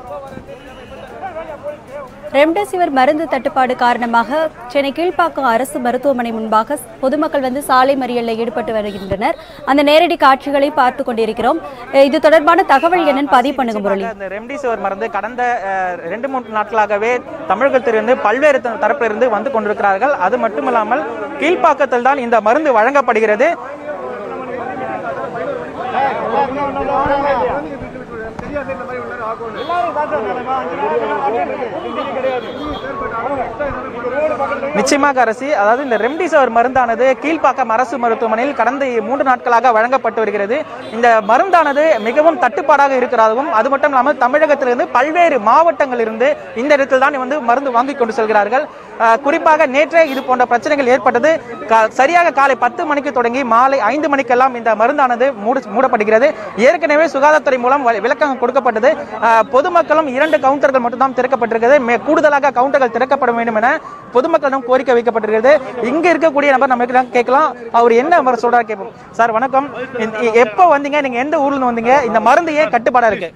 remdesivir மருந்து தட்டுப்பாடு காரணமாக சென்னை கீழ்ப்பாக்கம் அரசு மருத்துவமனை முன்பாக பொதுமக்கள் வந்து சாலை மறியலில் ஈடுபட்டு வருகின்றனர் அந்த நேரடி காட்சிகளை பார்த்து கொண்டிருக்கிறோம் அஹ் இது தொடர்பான தகவல் என்னன்னு பதிவு பண்ணுங்க முரளி அந்த ரெம்டிசிவர் மருந்து கடந்த அஹ், ரெண்டு மூன்று நாட்களாகவே தமிழகத்திலிருந்து பல்வேறு த- தரப்பிலிருந்து வந்து கொண்டிருக்கிறார்கள் அது மட்டுமில்லாமல் கீழ்ப்பாக்கத்தில் தான் இந்த மருந்து வழங்கப்படுகிறது நிச்சயமாக அரசி அதாவது இந்த ரெம்டிசிவர் மருந்தானது கீழ்ப்பாக்கம் அரசு மருத்துவமனையில் கடந்த மூன்று நாட்களாக வழங்கப்பட்டு வருகிறது இந்த மருந்தானது மிகவும் தட்டுப்பாடாக இருக்கிறதாகவும் அது மட்டும் இல்லாமல் தமிழகத்திலிருந்து பல்வேறு மாவட்டங்களிலிருந்து இந்த இடத்தில் தான் வந்து மருந்து வாங்கி கொண்டு செல்கிறார்கள் அஹ், குறிப்பாக நேற்றே இது போன்ற பிரச்சனைகள் ஏற்பட்டது க- சரியாக காலை பத்து மணிக்கு தொடங்கி மாலை ஐந்து மணிக்கெல்லாம் இந்த மருந்தானது மூடு மூடப்படுகிறது ஏற்கனவே சுகாதாரத்துறை மூலம் வ- விளக்கம் கொடுக்கப்பட்டது அஹ், பொதுமக்களும் இரண்டு கவுண்டர்கள் மட்டும்தான் திறக்கப்பட்டிருக்கிறது மே- கூடுதலாக கவுண்டர்கள் திறக்கப்பட வேண்டும் என பொதுமக்களிடம் கோரிக்கை வைக்கப்பட்டிருக்கிறது இங்க இருக்கக்கூடிய நபர் நம்ம கிட்ட கேட்கலாம் அவர் என்ன அவர் சொல்றாரு கேட்போம் சார் வணக்கம் இந்த- எப்போ வந்தீங்க நீங்க எந்த ஊர்ல இருந்து வந்தீங்க இந்த மருந்து ஏன் கட்டுப்பாடா இருக்கு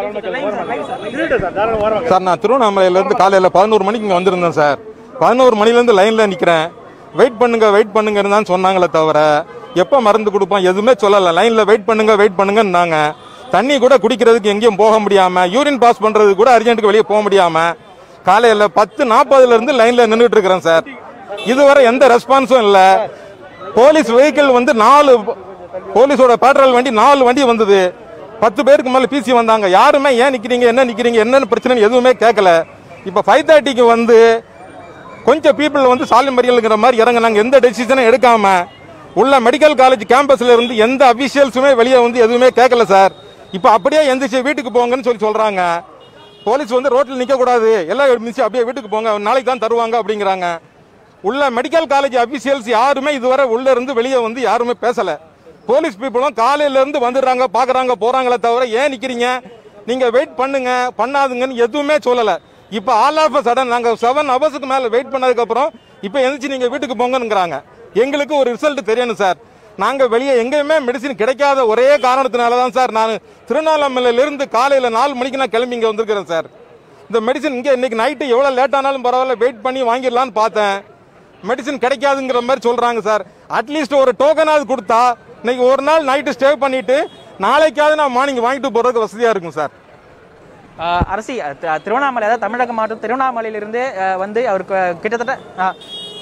சார் நான் திருவண்ணாமலையிலேருந்து காலையில் பதினோரு மணிக்கு இங்கே வந்திருந்தேன் சார் பதினோரு மணிலேருந்து லைனில் நிற்கிறேன் வெயிட் பண்ணுங்க வெயிட் பண்ணுங்கன்னு தான் சொன்னாங்களே தவிர எப்போ மருந்து கொடுப்போம் எதுவுமே சொல்லலை லைனில் வெயிட் பண்ணுங்க வெயிட் பண்ணுங்கன்னாங்க தண்ணி கூட குடிக்கிறதுக்கு எங்கேயும் போக முடியாமல் யூரின் பாஸ் பண்ணுறதுக்கு கூட அர்ஜென்ட்டுக்கு வெளியே போக முடியாமல் காலையில் பத்து நாற்பதுலேருந்து லைனில் நின்றுட்டு இருக்கிறேன் சார் இதுவரை எந்த ரெஸ்பான்ஸும் இல்லை போலீஸ் வெஹிக்கிள் வந்து நாலு போலீஸோட பேட்ரோல் வண்டி நாலு வண்டி வந்தது பத்து பேருக்கு மேல பிசி வந்தாங்க யாருமே ஏன் நிக்கிறீங்க என்ன நிக்கிறீங்க என்னன்னு பிரச்சனை எதுவுமே கேட்கல இப்ப ஃபைவ் தேர்ட்டிக்கு வந்து கொஞ்சம் பீப்புள் வந்து சாலை மறியலுங்கிற மாதிரி இறங்குனாங்க எந்த டெசிஷனும் எடுக்காம உள்ள மெடிக்கல் காலேஜ் கேம்பஸ்ல இருந்து எந்த அபிஷியல்ஸுமே வெளியே வந்து எதுவுமே கேட்கல சார் இப்ப அப்படியே எந்திரிச்சு வீட்டுக்கு போங்கன்னு சொல்லி சொல்றாங்க போலீஸ் வந்து ரோட்ல நிக்க கூடாது எல்லாம் மிஸ் அப்படியே வீட்டுக்கு போங்க நாளைக்கு தான் தருவாங்க அப்படிங்கிறாங்க உள்ள மெடிக்கல் காலேஜ் அபிஷியல்ஸ் யாருமே இதுவரை உள்ள இருந்து வெளியே வந்து யாருமே பேசல போலீஸ் பீப்புளும் காலையில இருந்து வந்துடுறாங்க பாக்குறாங்க போறாங்களே தவிர ஏன் நிக்கிறீங்க நீங்க வெயிட் பண்ணுங்க பண்ணாதுங்கன்னு எதுவுமே சொல்லல இப்ப ஆல் ஆஃப் சடன் நாங்க செவன் ஹவர்ஸ்க்கு மேல வெயிட் பண்ணதுக்கு அப்புறம் இப்ப எந்திரிச்சு நீங்க வீட்டுக்கு போங்கங்கிறாங்க எங்களுக்கு ஒரு ரிசல்ட் தெரியணும் சார் நாங்க வெளியே எங்கேயுமே மெடிசின் கிடைக்காத ஒரே காரணத்தினால தான் சார் நான் திருவண்ணாமலையில இருந்து காலையில நாலு மணிக்கு நான் கிளம்பி இங்க வந்திருக்கிறேன் சார் இந்த மெடிசன் இங்கே இன்னைக்கு நைட்டு எவ்வளோ லேட் ஆனாலும் பரவாயில்ல வெயிட் பண்ணி வாங்கிடலான்னு பார்த்தேன் மெடிசன் கிடைக்காதுங்கிற மாதிரி சொல்றாங்க சார் அட்லீஸ்ட் ஒரு டோக்கனாவது கொடுத்தா இன்னைக்கு ஒரு நாள் நைட்டு ஸ்டே பண்ணிட்டு நாளைக்காவது நான் மார்னிங் வாங்கிட்டு போறதுக்கு வசதியா இருக்கும் சார் அஹ், அரசி அஹ், தி- திருவண்ணாமலை அதாவது தமிழக மாவட்டம் திருவண்ணாமலையிலிருந்து அஹ், வந்து அவருக்கு அஹ், கிட்டத்தட்ட அஹ்,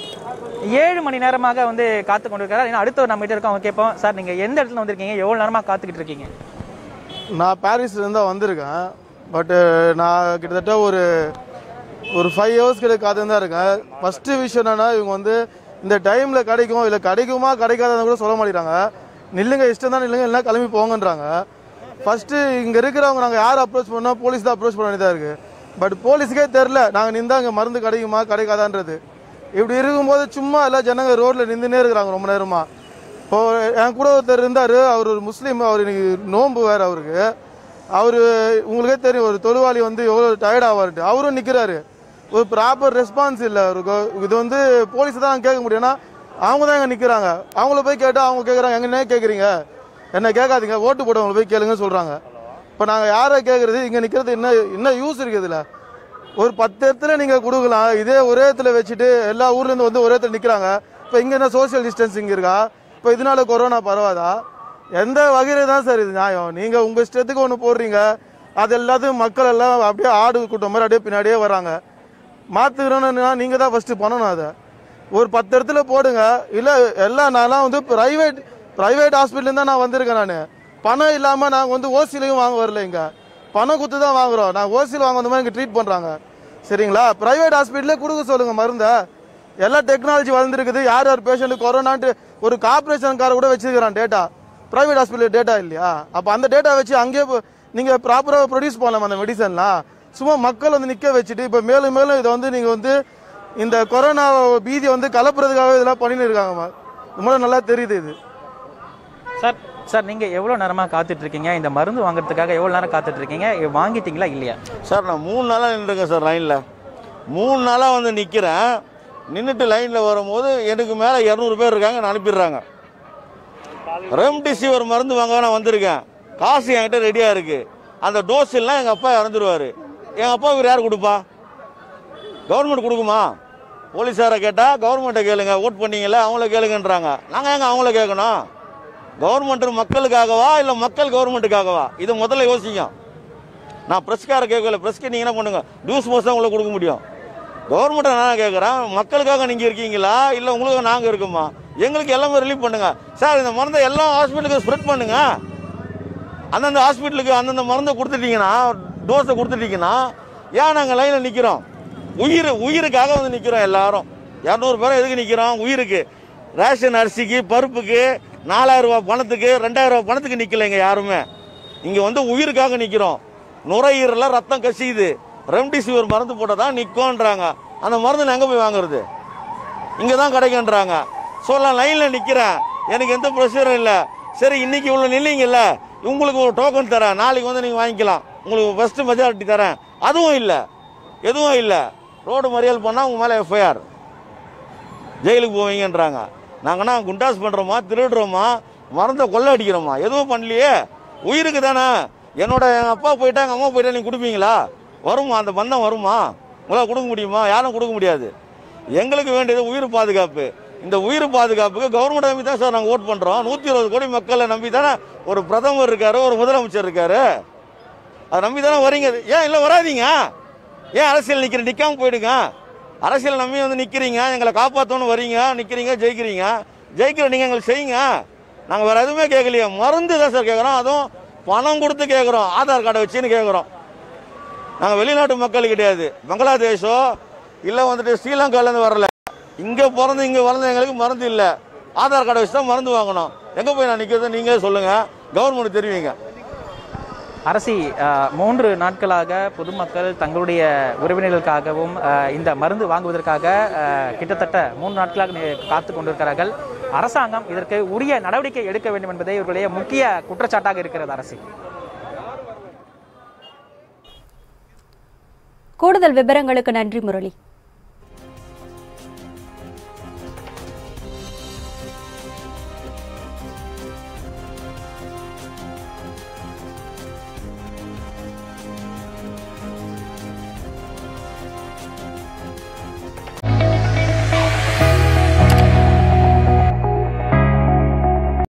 ஏழு மணி நேரமாக வந்து காத்து கொண்டிருக்கிறார் இன்னும் அடுத்த ஒரு நம்ம கிட்ட இருக்கோம் அவங்க கேட்போம் சார் நீங்க எந்த இடத்துல வந்திருக்கீங்க எவ்வளவு நேரமா காத்துக்கிட்டு இருக்கீங்க நான் பாரிஸ்லேருந்து தான் வந்திருக்கேன் பட்டு நான் கிட்டத்தட்ட ஒரு ஒரு ஃபைவ் ஹவர்ஸ் கிட்ட காத்து தான் இருக்கேன் ஃபஸ்ட்டு விஷயம் என்னன்னா இவங்க வந்து இந்த டைமில் கிடைக்கும் இல்லை கிடைக்குமா கிடைக்காதுன்னு கூட சொல்ல மாட்டேங்கிறாங்க நில்லுங்க இஷ்டம் தான் நில்லுங்க இல்லைன்னா கிளம்பி போங்கன்றாங்க ஃபஸ்ட்டு இங்கே இருக்கிறவங்க நாங்கள் யார் அப்ரோச் பண்ணோம் போலீஸ் தான் அப்ரோச் பண்ண வேண்டியதாக இருக்குது பட் போலீஸுக்கே தெரில நாங்கள் நின்றா இங்கே மருந்து கிடைக்குமா கிடைக்காதான்றது இப்படி இருக்கும்போது சும்மா எல்லா ஜனங்க ரோட்டில் நின்றுனே இருக்கிறாங்க ரொம்ப நேரமாக இப்போ என் கூட ஒருத்தர் இருந்தார் அவர் ஒரு முஸ்லீம் அவர் இன்னைக்கு நோன்பு வேறு அவருக்கு அவர் உங்களுக்கே தெரியும் ஒரு தொழுவாளி வந்து எவ்வளோ டயர்ட் ஆவார்ட்டு அவரும் நிற்கிறாரு ஒரு ப்ராப்பர் ரெஸ்பான்ஸ் இல்லை அவருக்கு இது வந்து போலீஸ் தான் கேட்க முடியும்னா அவங்க தான் இங்கே நிற்கிறாங்க அவங்கள போய் கேட்டால் அவங்க கேட்குறாங்க எங்கன்னே கேட்குறீங்க என்ன கேட்காதீங்க ஓட்டு போட்டவங்களை போய் கேளுங்கன்னு சொல்கிறாங்க இப்போ நாங்கள் யாரை கேட்குறது இங்கே நிற்கிறது என்ன என்ன யூஸ் இருக்குது இதில் ஒரு பத்து இடத்துல நீங்கள் கொடுக்கலாம் இதே ஒரே இடத்துல வச்சுட்டு எல்லா ஊர்லேருந்து வந்து ஒரே இடத்துல நிற்கிறாங்க இப்போ இங்கே என்ன சோஷியல் டிஸ்டன்சிங் இருக்கா இப்போ இதனால கொரோனா பரவாதா எந்த வகையில் தான் சார் இது நியாயம் நீங்கள் உங்கள் இஷ்டத்துக்கு ஒன்று போடுறீங்க அது எல்லாத்தையும் மக்கள் எல்லாம் அப்படியே ஆடு கூட்டம் மாதிரி அப்படியே பின்னாடியே வராங்க மாற்றுக்கிறோன்னா நீங்கள் தான் ஃபஸ்ட்டு பண்ணணும் அதை ஒரு பத்து இடத்துல போடுங்க இல்லை எல்லாம் நான்லாம் வந்து ப்ரைவேட் ப்ரைவேட் ஹாஸ்பிட்டல் தான் நான் வந்திருக்கேன் நான் பணம் இல்லாமல் நாங்கள் வந்து ஓசிலையும் வாங்க வரல இங்கே பணம் கொடுத்து தான் வாங்குறோம் நான் ஓசியில் வாங்க வந்த மாதிரி இங்கே ட்ரீட் பண்ணுறாங்க சரிங்களா ப்ரைவேட் ஹாஸ்பிட்டலே கொடுக்க சொல்லுங்க மருந்தை எல்லா டெக்னாலஜி வளர்ந்துருக்குது யார் யார் பேஷண்ட் கொரோனான்ட்டு ஒரு கார்பரேஷன்கார கூட வச்சிருக்கிறான் டேட்டா ப்ரைவேட் ஹாஸ்பிட்டல் டேட்டா இல்லையா அப்போ அந்த டேட்டா வச்சு அங்கேயே போ- நீங்க ப்ராப்பராக ப்ரொடியூஸ் பண்ணலாம் அந்த மெடிசன்லாம் சும்மா மக்கள் வந்து நிற்க வச்சுட்டு இப்போ மேலும் மேலும் இதை வந்து நீங்கள் வந்து இந்த கொரோனா பீதியை வந்து கலப்புறதுக்காக இதெல்லாம் பண்ணின்னு இருக்காங்க ரொம்ப நல்லா தெரியுது இது சார் சார் நீங்க எவ்வளவு நேரமா காத்துட்டு இருக்கீங்க இந்த மருந்து வாங்குறதுக்காக எவ்வளவு நேரம் காத்துட்டு இருக்கீங்க இது வாங்கிட்டீங்களா இல்லையா சார் நான் மூணு நாளாக நின்றுருக்கேன் சார் லைனில் மூணு நாளாக வந்து நிற்கிறேன் நின்றுட்டு லைனில் வரும்போது எனக்கு மேலே இரநூறு பேர் இருக்காங்க நான் அனுப்பிடுறாங்க ரெம்டிசிவர் மருந்து வாங்க நான் வந்திருக்கேன் காசு என்கிட்ட ரெடியாக இருக்குது அந்த டோஸ் எல்லாம் எங்கள் அப்பா இறந்துருவார் எங்கள் அப்பா இவர் யார் கொடுப்பா கவர்மெண்ட் கொடுக்குமா போலீஸாரை கேட்டால் கவர்மெண்ட்டை கேளுங்க ஓட் பண்ணீங்கல்ல அவங்கள கேளுங்கன்றாங்க நாங்கள் எங்க அவங்கள கேட்கணும் கவர்மெண்ட் மக்களுக்காகவா இல்லை மக்கள் கவர்மெண்ட்டுக்காகவா இதை முதல்ல யோசிங்க நான் ப்ரெஸ்கார கேட்கல ப்ரெஸ்க்கு நீங்கள் என்ன பண்ணுங்க நியூஸ் மோஸ்ட் தான் உங்களுக்கு கொடுக்க முடியும் கவர்மெண்ட்டை நான் கேட்குறேன் மக்களுக்காக நீங்கள் இருக்கீங்களா இல்லை உங்களுக்கு நாங்கள் இருக்கோமா எங்களுக்கு எல்லாமே ரிலீவ் பண்ணுங்க சார் இந்த மருந்தை எல்லா ஹாஸ்பிட்டலுக்கும் ஸ்ப்ரெட் பண்ணுங்க அந்தந்த ஹாஸ்பிட்டலுக்கு அந்தந்த மருந்தை கொடுத்துட்டீங்கன்னா டோஸை கொடுத்துட்டீங்கன்னா ஏன் நாங்கள் லைனில் நிற்கிறோம் உயிர் உயிருக்காக வந்து நிற்கிறோம் எல்லாரும் இரநூறு பேரும் எதுக்கு நிற்கிறோம் உயிருக்கு ரேஷன் அரிசிக்கு பருப்புக்கு நாலாயிரம் ரூபாய் பணத்துக்கு ரெண்டாயிரம் ரூபாய் பணத்துக்கு நிற்கலைங்க யாருமே இங்கே வந்து உயிருக்காக நிற்கிறோம் நுரையீரலில் ரத்தம் கசியுது ரெம்டிசிவிர் மருந்து போட்டால் தான் நிற்கும்ன்றாங்க அந்த மருந்து நான் எங்கே போய் வாங்குறது இங்கே தான் கிடைக்குன்றாங்க ஸோ நான் லைனில் நிற்கிறேன் எனக்கு எந்த ப்ரெஷரும் இல்லை சரி இன்னைக்கு இவ்வளோ நில்லிங்கல்ல உங்களுக்கு ஒரு டோக்கன் தரேன் நாளைக்கு வந்து நீங்கள் வாங்கிக்கலாம் உங்களுக்கு ஃபஸ்ட்டு மெஜாரிட்டி தரேன் அதுவும் இல்லை எதுவும் இல்லை ரோடு மறியல் பண்ணால் உங்கள் மேலே எஃப்ஐஆர் ஜெயிலுக்கு போவீங்கன்றாங்க நாங்கன்னா குண்டாஸ் பண்ணுறோமா திருடுறோமா மறந்த கொள்ளை அடிக்கிறோமா எதுவும் பண்ணலையே உயிருக்கு தானே என்னோட எங்கள் அப்பா போயிட்டா எங்கள் அம்மா போயிட்டா நீங்கள் கொடுப்பீங்களா வருமா அந்த பந்தம் வருமா உங்களால் கொடுக்க முடியுமா யாரும் கொடுக்க முடியாது எங்களுக்கு வேண்டியது உயிர் பாதுகாப்பு இந்த உயிர் பாதுகாப்புக்கு கவர்மெண்ட் நம்பி தான் சார் நாங்கள் ஓட் பண்ணுறோம் நூற்றி இருபது கோடி மக்களை நம்பி தானே ஒரு பிரதமர் இருக்காரு ஒரு முதலமைச்சர் இருக்காரு அதை நம்பி தானே வரீங்க ஏன் இல்லை வராதீங்க ஏன் அரசியல் நிற்கிற நிற்காம போயிடுங்க அரசியல் நம்பி வந்து நிற்கிறீங்க எங்களை காப்பாற்றணும்னு வரீங்க நிற்கிறீங்க ஜெயிக்கிறீங்க ஜெயிக்கிற நீங்கள் எங்களுக்கு செய்யுங்க நாங்கள் வேறு எதுவுமே கேட்கலையே மருந்து தான் சார் கேட்குறோம் அதுவும் பணம் கொடுத்து கேட்குறோம் ஆதார் கார்டை வச்சுன்னு கேட்குறோம் நாங்கள் வெளிநாட்டு மக்கள் கிடையாது பங்களாதேஷோ இல்லை வந்துட்டு ஸ்ரீலங்காலேருந்து வரல இங்கே பிறந்து இங்கே வளர்ந்த எங்களுக்கு மருந்து இல்லை ஆதார் கார்டை வச்சு தான் மருந்து வாங்கணும் எங்கே போய் நான் நிற்கிறது நீங்களே சொல்லுங்கள் கவர்மெண்ட் தெரிவிங்க அரசி அஹ், மூன்று நாட்களாக பொதுமக்கள் தங்களுடைய உறவினர்களுக்காகவும் அஹ், இந்த மருந்து வாங்குவதற்காக அஹ், கிட்டத்தட்ட மூன்று நாட்களாக நி- காத்து கொண்டிருக்கிறார்கள் அரசாங்கம் இதற்கு உரிய நடவடிக்கை எடுக்க வேண்டும் என்பதே இவர்களுடைய முக்கிய குற்றச்சாட்டாக இருக்கிறது அரசு கூடுதல் விவரங்களுக்கு நன்றி முரளி